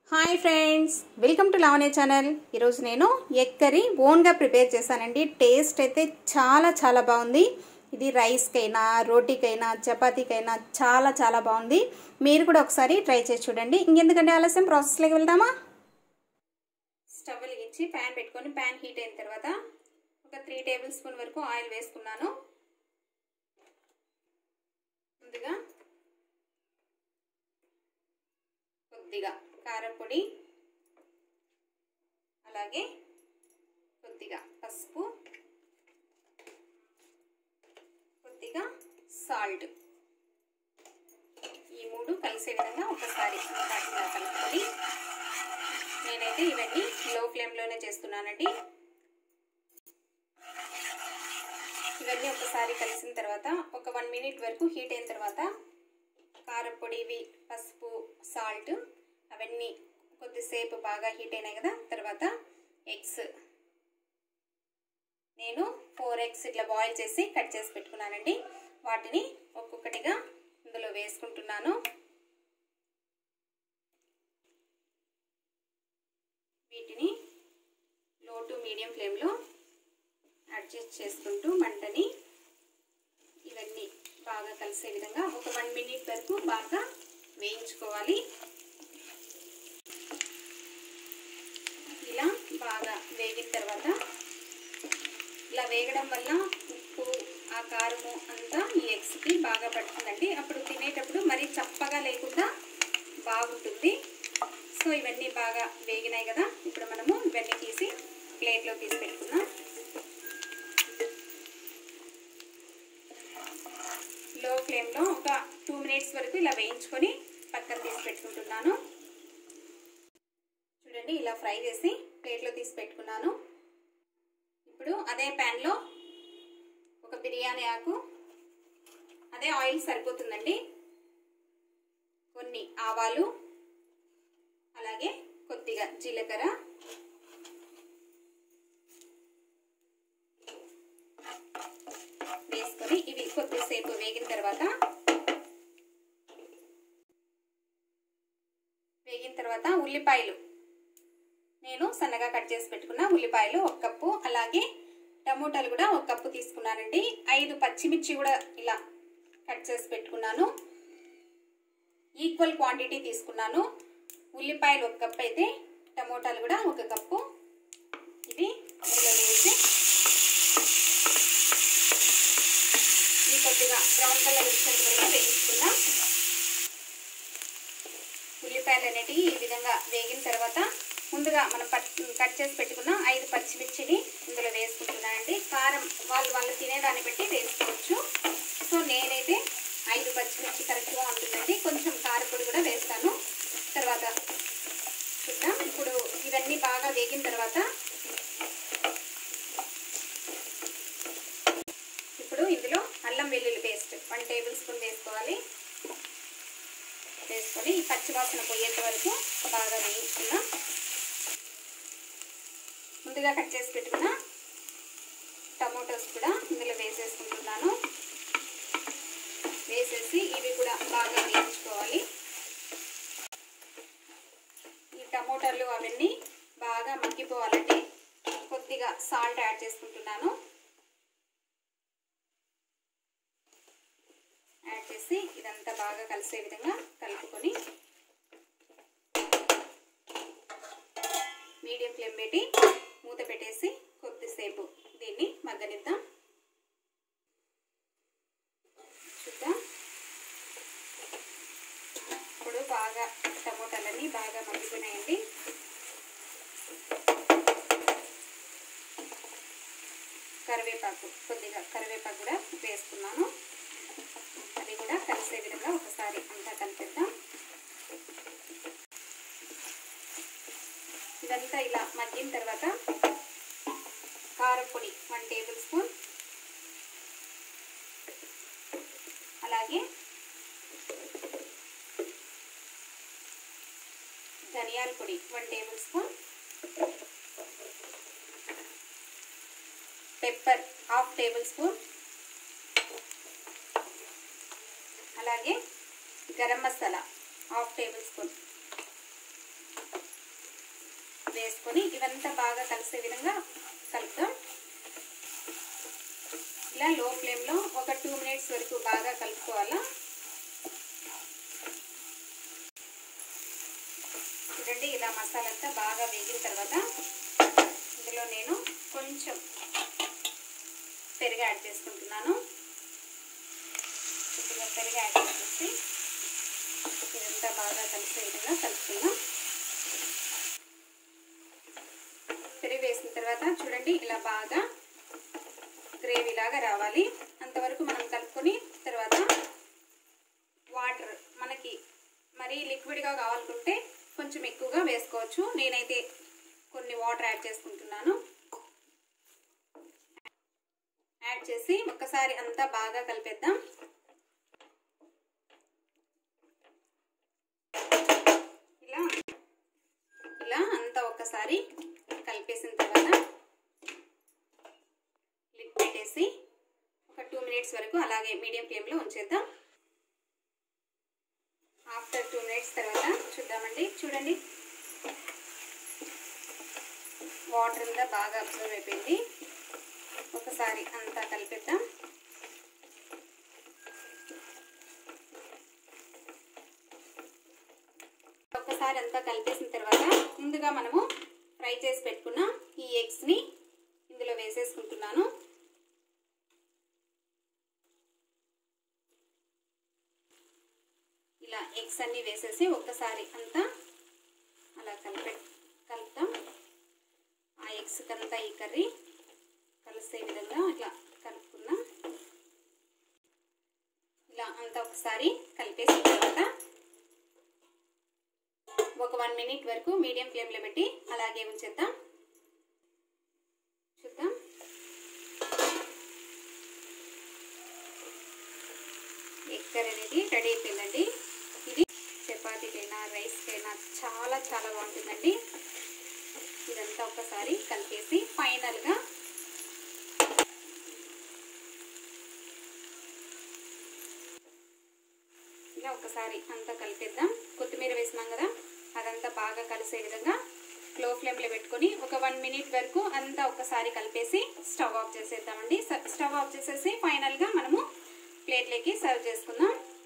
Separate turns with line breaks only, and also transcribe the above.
hi friends welcome to Lavanya channel ఈరోజు నేను egg curry ఓన్గా ప్రిపేర్ చేశానండి టేస్ట్ అయితే చాలా చాలా బాగుంది ఇది రైస్కైనా రోటీకైనా చపాతీకైనా చాలా చాలా బాగుంది మీరు కూడా ఒకసారి ట్రై చేసి చూడండి ఇంకెందుకంటే ఆలస్యం ప్రాసెస్లోకి వెళ్దామా స్టవ్ వెలిగించి ప్యాన్ పెట్టుకొని ప్యాన్ హీట్ అయిన తర్వాత ఒక త్రీ టేబుల్ స్పూన్ వరకు ఆయిల్ వేసుకున్నాను ముందుగా కొద్దిగా కారం పొడి అలాగే కొద్దిగా పసుపు కొద్దిగా సాల్ట్ ఈ మూడు కలిసే విధంగా ఒకసారి ఇలా కలుపుకొని నేనైతే ఇవన్నీ లో ఫ్లేమ్లోనే చేస్తున్నానండి ఇవన్నీ ఒకసారి కలిసిన తర్వాత ఒక వన్ మినిట్ వరకు హీట్ అయిన తర్వాత కారం పొడి ఇవి పసుపు సాల్ట్ అవన్నీ కొద్దిసేపు బాగా హీట్ అయినాయి కదా తర్వాత ఎగ్స్ నేను ఫోర్ ఎగ్స్ ఇట్లా బాయిల్ చేసి కట్ చేసి పెట్టుకున్నానండి వాటిని ఒక్కొక్కటిగా ఇందులో వేసుకుంటున్నాను వీటిని లో టు మీడియం ఫ్లేమ్లో అడ్జస్ట్ చేసుకుంటూ మంటని ఇవన్నీ బాగా కలిసే విధంగా ఒక వన్ మినిట్ వరకు బాగా వేయించుకోవాలి ఇలా బాగా వేగిన తర్వాత ఇలా వేగడం వల్ల ఉప్పు ఆ కారము అంతా ఈ ఎగ్స్కి బాగా పడుతుందండి అప్పుడు తినేటప్పుడు మరీ చప్పగా లేకుండా బాగుంటుంది సో ఇవన్నీ బాగా వేగినాయి కదా ఇప్పుడు మనము ఇవన్నీ తీసి ప్లేట్లో తీసి పెట్టుకుందాం లో ఫ్లేమ్లో ఒక టూ మినిట్స్ వరకు ఇలా వేయించుకొని పక్కన తీసి పెట్టుకుంటున్నాను చూడండి ఇలా ఫ్రై చేసి ప్లేట్లో తీసి పెట్టుకున్నాను ఇప్పుడు అదే ప్యాన్లో ఒక బిర్యానీ ఆకు అదే ఆయిల్ సరిపోతుందండి కొన్ని ఆవాలు అలాగే కొద్దిగా జీలకర్ర వేసుకొని ఇవి కొద్దిసేపు వేగిన తర్వాత వేగిన తర్వాత ఉల్లిపాయలు నేను సన్నగా కట్ చేసి పెట్టుకున్న ఉల్లిపాయలు ఒక కప్పు అలాగే టమోటాలు కూడా ఒక కప్పు తీసుకున్నానండి ఐదు పచ్చిమిర్చి కూడా ఇలా కట్ చేసి పెట్టుకున్నాను ఈక్వల్ క్వాంటిటీ తీసుకున్నాను ఉల్లిపాయలు ఒక కప్పు అయితే టమోటాలు కూడా ఒక కప్పు ఇవి ఇందులో వేసి ఇవి కొద్దిగా బ్రౌన్ కలర్ వచ్చేంత వరకు వేయించుకుందాం ఉల్లిపాయలు అనేటివి ఈ విధంగా వేగిన తర్వాత ముందుగా మనం కట్ చేసి పెట్టుకున్న ఐదు పచ్చిమిర్చిని ఇందులో వేసుకుంటున్నానండి కారం వాళ్ళు వాళ్ళు తినేదాన్ని బట్టి వేసుకోవచ్చు సో నేనైతే ఐదు పచ్చిమిర్చి కరెక్ట్గా ఉంటుందండి కొంచెం కారపొడి కూడా వేస్తాను తర్వాత చూద్దాం ఇప్పుడు ఇవన్నీ బాగా వేగిన తర్వాత ఇప్పుడు ఇందులో అల్లం వెల్లుల్లి పేస్ట్ వన్ టేబుల్ స్పూన్ వేసుకోవాలి వేసుకొని ఈ పచ్చివాసన పోయేంత వరకు బాగా వేయించుకుందాం ముందుగా కట్ చేసి పెట్టుకున్న టమోటోస్ కూడా ఇందులో వేసేసుకుంటున్నాను వేసేసి ఇవి కూడా బాగా వేయించుకోవాలి ఈ టమోటాలు అవన్నీ బాగా మగ్గిపోవాలండి కొద్దిగా సాల్ట్ యాడ్ చేసుకుంటున్నాను యాడ్ చేసి ఇదంతా బాగా కలిసే విధంగా కలుపుకొని మీడియం ఫ్లేమ్ పెట్టి మూత పెట్టేసి కొద్దిసేపు దీన్ని మగ్గనిద్దాం చూద్దాం ఇప్పుడు బాగా టమోటాలన్నీ బాగా మగ్గిపోయినాయండి కరివేపాకు కొద్దిగా కరివేపాకు కూడా వేసుకున్నాను అది కూడా కలిసే విధంగా ఒకసారి అంతా కలిపిద్దాం ఇదంతా ఇలా మగ్గిన తర్వాత కారపొడి వన్ టేబుల్ స్పూన్ అలాగే ధనియాల పొడి one tablespoon pepper half tablespoon అలాగే garam masala half tablespoon వేసుకొని ఇవంతా బాగా కలిసే విధంగా కలుపుతాం ఇలా లో ఫ్లేమ్లో ఒక టూ మినిట్స్ వరకు బాగా కలుపుకోవాలా చూడండి ఇలా మసాలా అంతా బాగా వేగిన తర్వాత ఇందులో నేను కొంచెం పెరుగు యాడ్ చేసుకుంటున్నాను కొద్దిగా పెరుగు యాడ్ చేసేసి ఇదంతా బాగా కలిసే విధంగా కలుపుకుందాం పెరుగు వేసిన తర్వాత చూడండి ఇలా బాగా గ్రేవీ లాగా రావాలి అంతవరకు మనం కలుపుకొని తర్వాత వాటర్ మనకి మరీ లిక్విడ్గా కావాలనుకుంటే కొంచెం ఎక్కువగా వేసుకోవచ్చు నేనైతే కొన్ని వాటర్ యాడ్ చేసుకుంటున్నాను యాడ్ చేసి ఒక్కసారి అంతా బాగా కలిపేద్దాం ఇలా ఇలా అంతా ఒక్కసారి కలిపేసిన తర్వాత లిడ్ పెట్టేసి ఒక టూ మినిట్స్ వరకు అలాగే మీడియం ఫ్లేమ్లో ఉంచేద్దాం ఆఫ్టర్ టూ మినిట్స్ తర్వాత చూద్దామండి చూడండి వాటర్ అంతా బాగా అబ్జర్వ్ అయిపోయింది ఒకసారి అంతా కలిపేద్దాం ఒక్కసారి అంతా కలిపేసిన తర్వాత ముందుగా మనము ఫ్రై చేసి పెట్టుకున్న ఈ ఎగ్స్ని ఇందులో వేసేసుకుంటున్నాను ఇలా ఎగ్స్ అన్నీ వేసేసి ఒక్కసారి అంతా అలా కలిపే కలుపుతాం ఆ ఎగ్స్ అంతా ఈ కర్రీ కలిసే విధంగా ఇట్లా కలుపుకుందాం ఇలా అంతా ఒకసారి కలిపేసిన తర్వాత ఒక వన్ మినిట్ వరకు మీడియం ఫ్లేమ్లో పెట్టి అలాగే ఉంచేద్దాం చూద్దాం ఎగ్ కర్రీ అనేది రెడీ అయిపోయిందండి ఇది చపాతీకైనా రైస్కైనా చాలా చాలా బాగుంటుందండి ఇదంతా ఒకసారి కలిపేసి ఫైనల్గా ఇలా ఒకసారి అంతా కలిపేద్దాం కొత్తిమీర వేసినాం కదా అదంతా బాగా కలిసే విధంగా లో ఫ్లేమ్లో పెట్టుకొని ఒక వన్ మినిట్ వరకు అంతా ఒకసారి కలిపేసి స్టవ్ ఆఫ్ చేసేద్దామండి స్టవ్ ఆఫ్ చేసేసి ఫైనల్గా మనము ప్లేట్లోకి సర్వ్ చేసుకుందాం